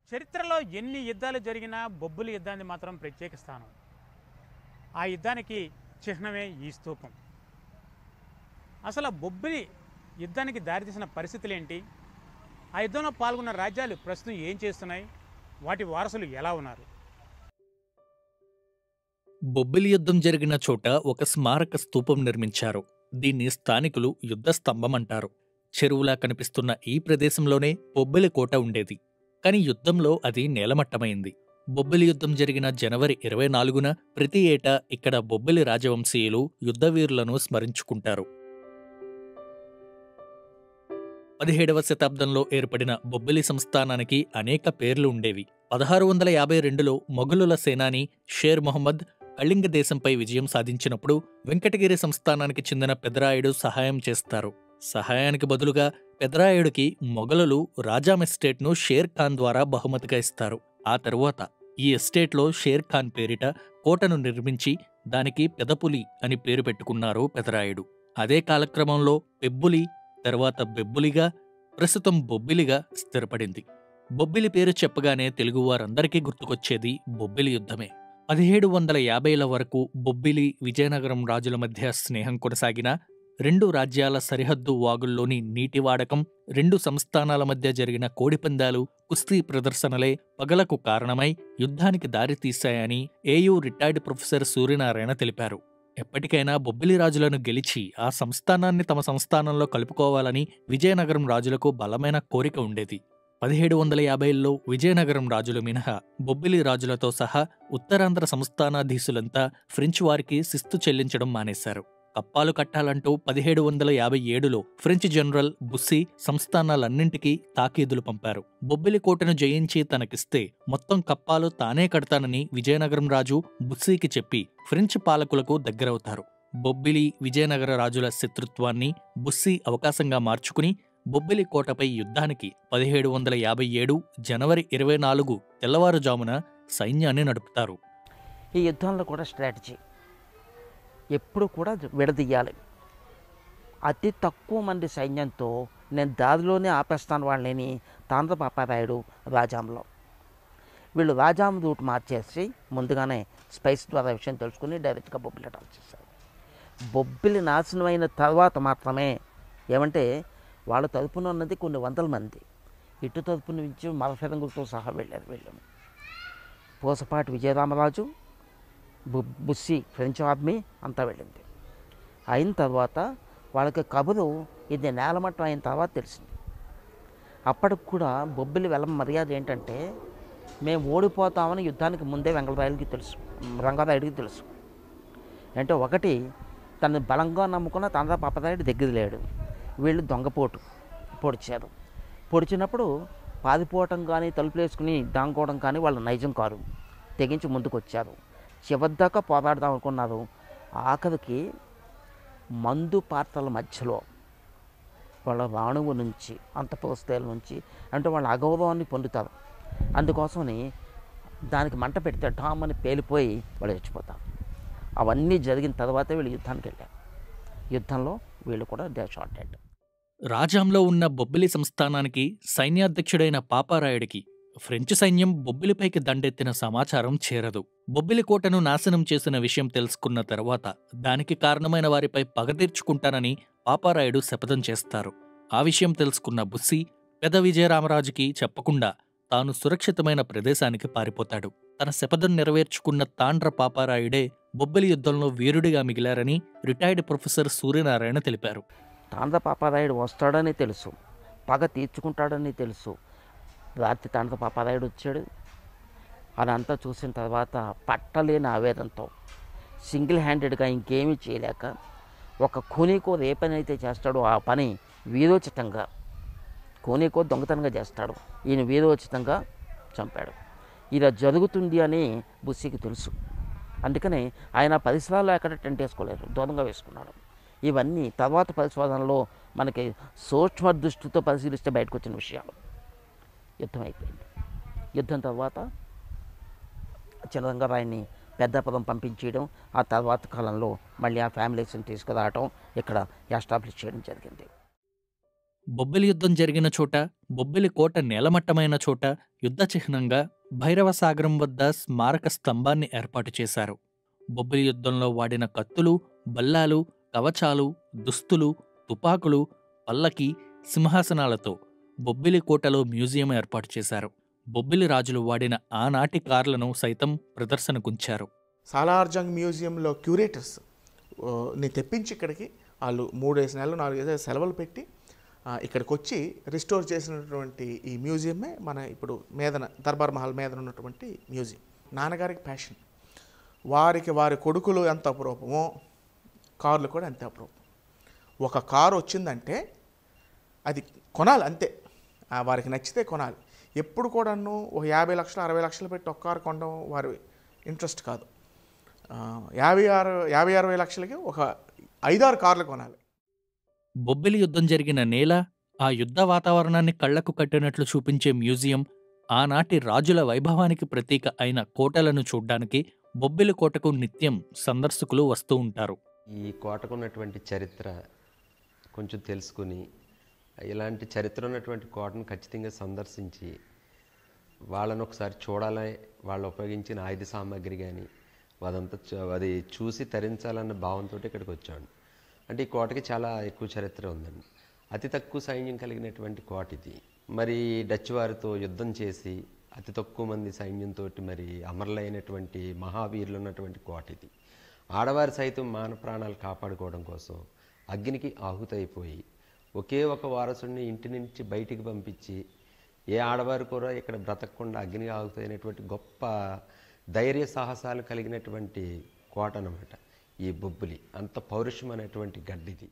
చరిత్రలో ఎన్ని యుద్ధాలు జరిగినా బొబ్బులి యుద్ధాన్ని మాత్రం ప్రత్యేక స్థానం ఆ యుద్ధానికి చిహ్నమే ఈ స్తూపం అసలు ఆ బొబ్బిలి యుద్ధానికి దారితీసిన పరిస్థితులు ఏంటి ఆ యుద్ధంలో పాల్గొన్న రాజ్యాలు ప్రస్తుతం ఏం చేస్తున్నాయి వాటి వారసులు ఎలా ఉన్నారు బొబ్బిలి యుద్ధం జరిగిన చోట ఒక స్మారక స్తూపం నిర్మించారు దీన్ని స్థానికులు యుద్ధ స్తంభం అంటారు చెరువులా కనిపిస్తున్న ఈ ప్రదేశంలోనే బొబ్బిలి కోట ఉండేది కాని యుద్ధంలో అది నేలమట్టమైంది బొబ్బిలి యుద్ధం జరిగిన జనవరి ఇరవై నాలుగున ప్రతి ఏటా ఇక్కడ బొబ్బిలి రాజవంశీయులు యుద్ధవీరులను స్మరించుకుంటారు పదిహేడవ శతాబ్దంలో ఏర్పడిన బొబ్బిలి సంస్థానానికి అనేక పేర్లు ఉండేవి పదహారు వందల యాభై రెండులో మొఘలుల సేనాని షేర్ మొహమ్మద్ కళింగ దేశంపై విజయం సాధించినప్పుడు వెంకటగిరి సంస్థానానికి చెందిన పెదరాయుడు సహాయం చేస్తారు సహాయానికి బదులుగా పెదరాయుడికి మొఘలులు రాజాం ఎస్టేట్ను షేర్ ఖాన్ ద్వారా బహుమతిగా ఇస్తారు ఆ తరువాత ఈ ఎస్టేట్లో షేర్ ఖాన్ పేరిట కోటను నిర్మించి దానికి పెదపులి అని పేరు పెట్టుకున్నారు పెదరాయుడు అదే కాలక్రమంలో పెబ్బులి తర్వాత బెబ్బులిగా ప్రస్తుతం బొబ్బిలిగా స్థిరపడింది బొబ్బిలి పేరు చెప్పగానే తెలుగువారందరికీ గుర్తుకొచ్చేది బొబ్బిలి యుద్ధమే పదిహేడు వందల యాభైల వరకు బొబ్బిలి విజయనగరం రాజుల మధ్య స్నేహం కొనసాగిన రెండు రాజ్యాల సరిహద్దు వాగుల్లోని నీటి వాడకం రెండు సంస్థానాల మధ్య జరిగిన కోడిపందాలు కుస్తీ ప్రదర్శనలే పగలకు కారణమై యుద్ధానికి దారితీశాయని ఏయూ రిటైర్డ్ ప్రొఫెసర్ సూర్యనారాయణ తెలిపారు ఎప్పటికైనా బొబ్బిలి రాజులను గెలిచి ఆ సంస్థానాన్ని తమ సంస్థానంలో కలుపుకోవాలని విజయనగరం రాజులకు బలమైన కోరిక ఉండేది పదిహేడు వందల యాభైలో విజయనగరం రాజులు మినహా బొబ్బిలి రాజులతో సహా ఉత్తరాంధ్ర సంస్థానాధీశులంతా ఫ్రెంచ్ వారికి శిస్తు చెల్లించడం మానేశారు కప్పాలు కట్టాలంటూ పదిహేడు వందల యాభై ఏడులో ఫ్రెంచ్ జనరల్ బుస్సీ సంస్థానాలన్నింటికీ తాకీదులు పంపారు బొబ్బిలి కోటను జయించి తనకిస్తే మొత్తం కప్పాలు తానే కడతానని విజయనగరం రాజు బుస్సీకి చెప్పి ఫ్రెంచ్ పాలకులకు దగ్గరవుతారు బొబ్బిలి విజయనగర రాజుల శత్రుత్వాన్ని బుస్సీ అవకాశంగా మార్చుకుని బొబ్బిలి కోటపై యుద్ధానికి పదిహేడు వందల యాభై ఏడు జనవరి ఇరవై నాలుగు తెల్లవారుజామున సైన్యాన్ని నడుపుతారు ఈ యుద్ధంలో కూడా స్ట్రాటజీ ఎప్పుడు కూడా విడదీయాలి అతి తక్కువ మంది సైన్యంతో నేను దారిలోనే ఆపేస్తాను వాళ్ళని తాండ్రపాపారాయుడు రాజాంలో వీళ్ళు రాజాం రూట్ మార్చేసి ముందుగానే స్పైస్ ద్వారా విషయం తెలుసుకుని డైరెక్ట్గా బొబ్బిలి అటాక్ చేశారు బొబ్బిలి నాశనం అయిన తర్వాత మాత్రమే ఏమంటే వాళ్ళ తరపున ఉన్నది కొన్ని వందల మంది ఇటు తరపు నుంచి మరఫిరంగులతో సహా వెళ్ళారు వెళ్ళాము పూసపాటి విజయరామరాజు బు బుస్సి ఫ్రెంచ్ ఆర్మీ అంతా వెళ్ళింది అయిన తర్వాత వాళ్ళకి కబురు ఇది నేలమట్టం అయిన తర్వాత తెలిసింది అప్పటికి కూడా బొబ్బిలి వెళ్ళం మర్యాద ఏంటంటే మేము ఓడిపోతామని యుద్ధానికి ముందే వెంగళరాయుడికి తెలుసు రంగారాయుడికి తెలుసు అంటే ఒకటి తను బలంగా నమ్ముకున్న తండ్రి పాపరాయుడు దగ్గర లేడు వీళ్ళు దొంగపోటు పొడిచారు పొడిచినప్పుడు పారిపోవటం కానీ తలుపులు వేసుకుని దాంకోవడం కానీ వాళ్ళ నైజం కారు తెగించి ముందుకు వచ్చారు చివరిదాకా పోరాడదాం అనుకున్నారు ఆఖరికి మందు పాత్రల మధ్యలో వాళ్ళ రాణువు నుంచి అంతఃపురస్థాయిల నుంచి అంటే వాళ్ళ అగౌరవాన్ని పొందుతారు అందుకోసమని దానికి మంట పెడితే డామ్ అని పేలిపోయి వాళ్ళు చచ్చిపోతారు అవన్నీ జరిగిన తర్వాతే వీళ్ళు యుద్ధానికి వెళ్ళారు యుద్ధంలో వీళ్ళు కూడా దే షార్ట్ డెడ్ రాజాంలో ఉన్న బొబ్బిలి సంస్థానానికి సైన్యాధ్యక్షుడైన పాపారాయుడికి ఫ్రెంచ్ సైన్యం బొబ్బిలిపైకి దండెత్తిన సమాచారం చేరదు బొబ్బిలి కోటను నాశనం చేసిన విషయం తెలుసుకున్న తర్వాత దానికి కారణమైన వారిపై పగ తీర్చుకుంటానని పాపారాయుడు శపథం చేస్తారు ఆ విషయం తెలుసుకున్న బుస్సి పెద విజయరామరాజుకి చెప్పకుండా తాను సురక్షితమైన ప్రదేశానికి పారిపోతాడు తన శపథం నెరవేర్చుకున్న తాండ్ర పాపారాయుడే బొబ్బిలి యుద్ధంలో వీరుడిగా మిగిలారని రిటైర్డ్ ప్రొఫెసర్ సూర్యనారాయణ తెలిపారు తాండ్ర పాపారాయుడు వస్తాడని తెలుసు పగ తీర్చుకుంటాడని తెలుసు రాత్రి తాండ్ర పాపారాయుడు వచ్చాడు అదంతా చూసిన తర్వాత పట్టలేని ఆవేదంతో సింగిల్ హ్యాండెడ్గా ఇంకేమీ చేయలేక ఒక కూనీకో ఏ పని అయితే చేస్తాడో ఆ పని వీరోచితంగా కూనీకో దొంగతనంగా చేస్తాడు ఈయన వీరోచితంగా చంపాడు ఇలా జరుగుతుంది అని బుస్సికి తెలుసు అందుకని ఆయన పరిసరాల్లో ఎక్కడ టెంట్ వేసుకోలేదు దూరంగా వేసుకున్నాడు ఇవన్నీ తర్వాత పరిశోధనలో మనకి సూక్ష్మ దృష్టితో పరిశీలిస్తే బయటకు వచ్చిన విషయాలు యుద్ధం అయిపోయింది యుద్ధం తర్వాత చిన్నరంగారాయన్ని పెద్దపురం పంపించేయడం ఆ తర్వాత కాలంలో మళ్ళీ ఆ ఫ్యామిలీస్ని తీసుకురావటం ఇక్కడ ఎస్టాబ్లిష్ చేయడం జరిగింది బొబ్బిలి యుద్ధం జరిగిన చోట బొబ్బిలి కోట నేలమట్టమైన చోట యుద్ధ చిహ్నంగా భైరవసాగరం వద్ద స్మారక స్తంభాన్ని ఏర్పాటు చేశారు బొబ్బిలి యుద్ధంలో వాడిన కత్తులు బల్లాలు కవచాలు దుస్తులు తుపాకులు పల్లకి సింహాసనాలతో బొబ్బిలి కోటలో మ్యూజియం ఏర్పాటు చేశారు బొబ్బిలి రాజులు వాడిన ఆనాటి కార్లను సైతం ప్రదర్శనకుంచారు సాలార్జంగ్ మ్యూజియంలో క్యూరేటర్స్ ఓ, ని తెప్పించి ఇక్కడికి వాళ్ళు మూడేసి నెలలు నాలుగైదు సెలవులు పెట్టి ఆ, ఇక్కడికి వచ్చి రిస్టోర్ చేసినటువంటి ఈ మ్యూజియమే మన ఇప్పుడు మేదన దర్బార్ మహల్ మేదన ఉన్నటువంటి మ్యూజియం నాన్నగారికి ప్యాషన్ వారికి వారి కొడుకులు ఎంత అపురూపమో కార్లు కూడా అంతే అపురూపం ఒక కారు వచ్చిందంటే అది కొనాలి అంతే ఆ, వారికి నచ్చితే కొనాలి ఎప్పుడు కూడాను ఒక యాభై లక్షలు అరవై లక్షలు పెట్టి ఒక కారు కొనడం వారి ఇంట్రెస్ట్ కాదు ఆ, యాభై ఆరు యాభై అరవై లక్షలకి ఒక ఐదారు కార్లు కొనాలి బొబ్బిలి యుద్ధం జరిగిన నేల ఆ యుద్ధ వాతావరణాన్ని కళ్లకు కట్టినట్లు చూపించే మ్యూజియం ఆనాటి రాజుల వైభవానికి ప్రతీక అయిన కోటలను చూడ్డానికి బొబ్బిలి కోటకు నిత్యం సందర్శకులు వస్తూ ఉంటారు ఈ కోటకు ఉన్నటువంటి చరిత్ర కొంచెం తెలుసుకుని ఇలాంటి చరిత్ర ఉన్నటువంటి కోటను ఖచ్చితంగా సందర్శించి వాళ్ళని ఒకసారి చూడాలి వాళ్ళు ఉపయోగించిన ఆయుధ సామాగ్రి కానీ అదంతా చూ- అది చూసి తరించాలన్న భావంతో ఇక్కడికి వచ్చాను అంటే ఈ కోటకి చాలా ఎక్కువ చరిత్ర ఉందండి అతి తక్కువ సైన్యం కలిగినటువంటి కోట ఇది మరి డచ్ వారితో యుద్ధం చేసి అతి తక్కువ మంది సైన్యంతో మరి అమరులైనటువంటి మహావీరులు ఉన్నటువంటి కోట ఇది ఆడవారు సైతం మాన ప్రాణాలు కాపాడుకోవడం కోసం అగ్నికి ఆహుతైపోయి ఒకే ఒక వారసుడిని ఇంటి నుంచి బయటికి పంపించి ఏ ఆడవారు కూడా ఇక్కడ బ్రతకకుండా అగ్ని ఆగుతైనటువంటి గొప్ప ధైర్య సాహసాలు కలిగినటువంటి కోట అన్నమాట ఈ బొబ్బులి అంత పౌరుషమైనటువంటి గడ్డిది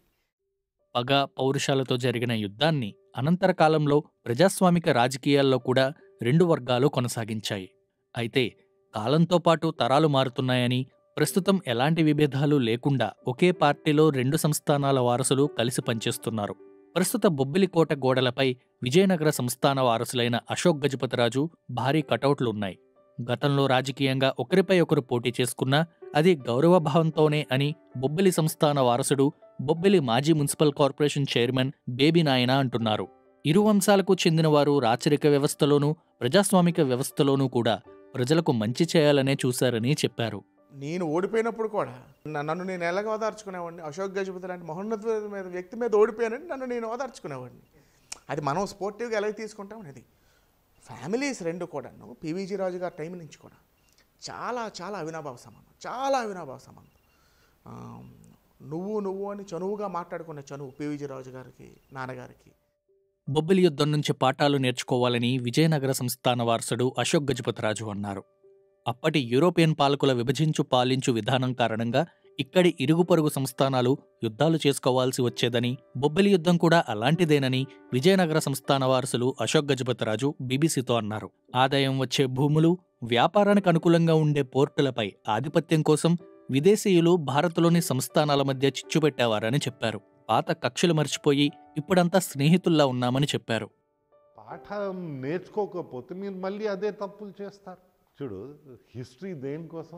పగ పౌరుషాలతో జరిగిన యుద్ధాన్ని అనంతర కాలంలో ప్రజాస్వామిక రాజకీయాల్లో కూడా రెండు వర్గాలు కొనసాగించాయి అయితే కాలంతో పాటు తరాలు మారుతున్నాయని ప్రస్తుతం ఎలాంటి విభేదాలు లేకుండా ఒకే పార్టీలో రెండు సంస్థానాల వారసులు కలిసి పనిచేస్తున్నారు ప్రస్తుత బొబ్బిలికోట గోడలపై విజయనగర సంస్థాన వారసులైన అశోక్ గజపతిరాజు భారీ కటౌట్లున్నాయి గతంలో రాజకీయంగా ఒకరిపై ఒకరు పోటీ చేసుకున్నా అది గౌరవభావంతోనే అని బొబ్బిలి సంస్థాన వారసుడు బొబ్బిలి మాజీ మున్సిపల్ కార్పొరేషన్ చైర్మన్ బేబీ నాయన అంటున్నారు ఇరు వంశాలకు చెందినవారు రాచరిక వ్యవస్థలోనూ ప్రజాస్వామిక వ్యవస్థలోనూ కూడా ప్రజలకు మంచి చేయాలనే చూశారని చెప్పారు నేను ఓడిపోయినప్పుడు కూడా న- నన్ను నేను ఎలాగ ఓదార్చుకునేవాడిని అశోక్ గజపతి లాంటి మహోన్నత మీద వ్యక్తి మీద ఓడిపోయానని నన్ను నేను ఓదార్చుకునేవాడిని అది మనం స్పోర్టివ్గా ఎలాగ తీసుకుంటాం అనేది ఫ్యామిలీస్ రెండు కూడాను పివిజి రాజు గారి టైం నుంచి కూడా చాలా చాలా అవినాభావ సంబంధం చాలా అవినాభావ సంబంధం ఆ, నువ్వు నువ్వు అని చనువుగా మాట్లాడుకున్న చనువు పివిజి రాజు గారికి నాన్నగారికి బొబ్బిలి యుద్ధం నుంచి పాఠాలు నేర్చుకోవాలని విజయనగర సంస్థాన వారసుడు అశోక్ గజపతిరాజు అన్నారు అప్పటి యూరోపియన్ పాలకుల విభజించు పాలించు విధానం కారణంగా ఇక్కడి ఇరుగు పొరుగు సంస్థానాలు యుద్ధాలు చేసుకోవాల్సి వచ్చేదని బొబ్బిలి యుద్ధం కూడా అలాంటిదేనని విజయనగర సంస్థాన వారసులు అశోక్ గజపతిరాజు బీబీసీతో అన్నారు ఆదాయం వచ్చే భూములు వ్యాపారానికి అనుకూలంగా ఉండే పోర్టులపై ఆధిపత్యం కోసం విదేశీయులు భారత్లోని సంస్థానాల మధ్య చిచ్చుపెట్టేవారని చెప్పారు పాత కక్షలు మర్చిపోయి ఇప్పుడంతా స్నేహితుల్లా ఉన్నామని చెప్పారు పాఠం నేర్చుకోకపోతే మీరు మళ్ళీ అదే తప్పులు చేస్తారు చూడు హిస్టరీ దేనికోసం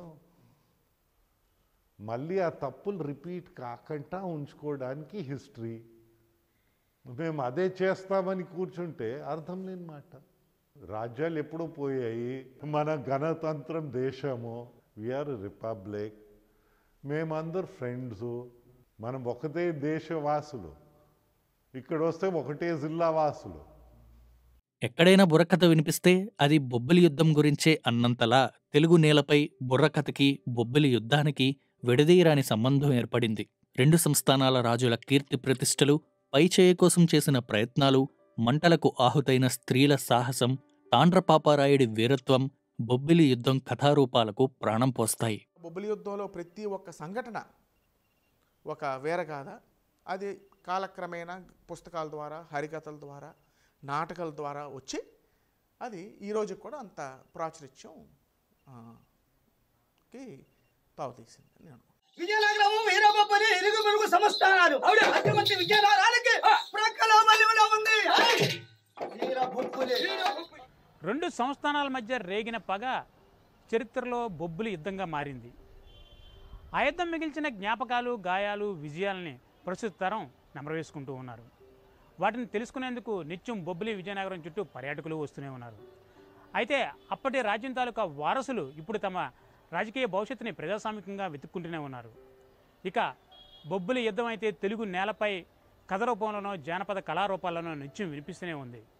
మళ్ళీ ఆ తప్పులు రిపీట్ కాకుండా ఉంచుకోవడానికి హిస్టరీ మేము అదే చేస్తామని కూర్చుంటే అర్థం లేని మాట రాజ్యాలు ఎప్పుడూ పోయాయి మన గణతంత్రం దేశము వీఆర్ రిపబ్లిక్ మేమందరు ఫ్రెండ్స్ మనం ఒకటే దేశవాసులు ఇక్కడ వస్తే ఒకటే జిల్లా వాసులు ఎక్కడైనా బుర్రకథ వినిపిస్తే అది బొబ్బిలి యుద్ధం గురించే అన్నంతలా తెలుగు నేలపై బుర్రకథకి బొబ్బిలి యుద్ధానికి విడదీయరాని సంబంధం ఏర్పడింది రెండు సంస్థానాల రాజుల కీర్తి ప్రతిష్టలు పైచేయ కోసం చేసిన ప్రయత్నాలు మంటలకు ఆహుతైన స్త్రీల సాహసం తాండ్రపాపారాయుడి వీరత్వం బొబ్బిలి యుద్ధం కథారూపాలకు ప్రాణం పోస్తాయి బొబ్బిలి యుద్ధంలో ప్రతి ఒక్క సంఘటన ఒక వీరగాథ అది కాలక్రమేణా పుస్తకాల ద్వారా హరికథల ద్వారా నాటకాల ద్వారా వచ్చి అది ఈరోజు కూడా అంత ప్రాచుర్యం ఆ, కి తావుతీసింది అని నేను అనుకుంటున్నాను. విజయనగరం వీరబొబ్బలి ఇరుగు పొరుగు సంస్థానాలు అటువంటి విజయనగరానికి ప్రక్కలో మలివిలో ఉంది వీరబొబ్బలి రెండు సంస్థానాల మధ్య రేగిన పగ చరిత్రలో బొబ్బులి యుద్ధంగా మారింది ఆ యుద్ధం మిగిల్చిన జ్ఞాపకాలు గాయాలు విజయాల్ని ప్రస్తుత తరం నెమరవేసుకుంటూ ఉన్నారు వాటిని తెలుసుకునేందుకు నిత్యం బొబ్బిలి విజయనగరం చుట్టూ పర్యాటకులు వస్తూనే ఉన్నారు అయితే అప్పటి రాజ్యం తాలూకా వారసులు ఇప్పుడు తమ రాజకీయ భవిష్యత్తుని ప్రజాస్వామికంగా వెతుక్కుంటూనే ఉన్నారు ఇక బొబ్బిలి యుద్ధం అయితే తెలుగు నేలపై కథ రూపంలోనో జానపద కళారూపాల్లోనో నిత్యం వినిపిస్తూనే ఉంది